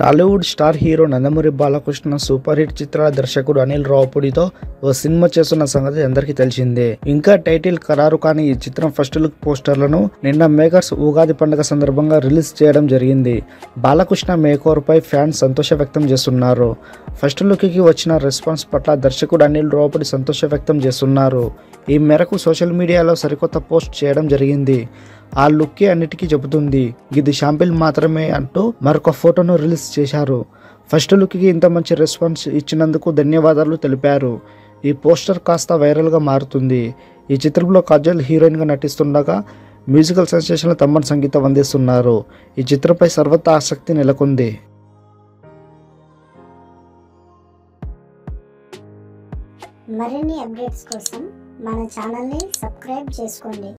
Tollywood star hero Nandamuri Balakrishna super hit చిత్రాల దర్శకుడు అనిల్ రావుపూడితో ఓ cinema చేస్తున్న సంగతి అందరికీ తెలిసిందే ఇంకా టైటిల్ ఖరారు కాని ఈ చిత్రం ఫస్ట్ లుక్ పోస్టర్లను నిన్న మేకర్స్ ఉగాది పండుగ సందర్భంగా రిలీజ్ చేయడం జరిగింది బాలకృష్ణ మేకోవర్ పై ఫ్యాన్స్ సంతోష వ్యక్తం చేస్తున్నారు ఫస్ట్ లుక్ కి వచ్చిన రెస్పాన్స్ పట్ల దర్శకుడు అనిల్ రావుపూడి సంతోష వ్యక్తం చేస్తున్నారు ఈ మేరకు సోషల్ మీడియాలో సరికొత్త పోస్ట్ చేయడం జరిగింది ఆ లుక్కే అన్నిటికీ చెబుతుంది ఇది షాంపిల్ మాత్రమే అంటూ మరొక ఫోటోను రిలీజ్ చేశారు ఫస్ట్ లుక్కి ఇంత మంచి రెస్పాన్స్ ఇచ్చినందుకు ధన్యవాదాలు తెలిపారు ఈ పోస్టర్ కాస్త వైరల్గా మారుతుంది ఈ చిత్రంలో కాజల్ హీరోయిన్గా నటిస్తుండగా మ్యూజికల్ సెన్సేషన్ తమ్మన్ సంగీతం అందిస్తున్నారు ఈ చిత్రంపై సర్వత్రా ఆసక్తి నెలకొంది మరిన్ని అప్డేట్స్ కోసం మన ఛానల్ని సబ్స్క్రైబ్ చేసుకోండి